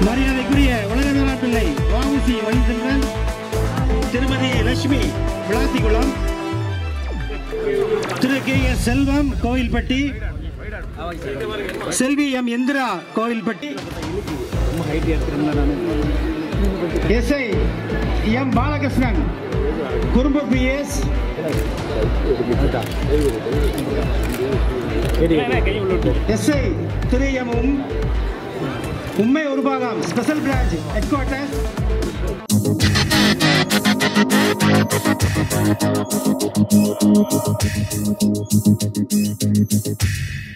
மரியாதைக்குரிய உலகநாள் பிள்ளை வாவுசி வழித்தன்றன் Thirumathi Lakshmi Vilathikulam Thiru K S Selvam Kovilpatti Selvi M Indira Kovilpatti SI M Balakrishnan குறும்பு பிஎஸ் எஸ்ஐ திரு எம் உம் உண்மை உருபாகம் ஸ்பெஷல் பிரான்ச் ஹெட் குவார்ட்டர்ஸ்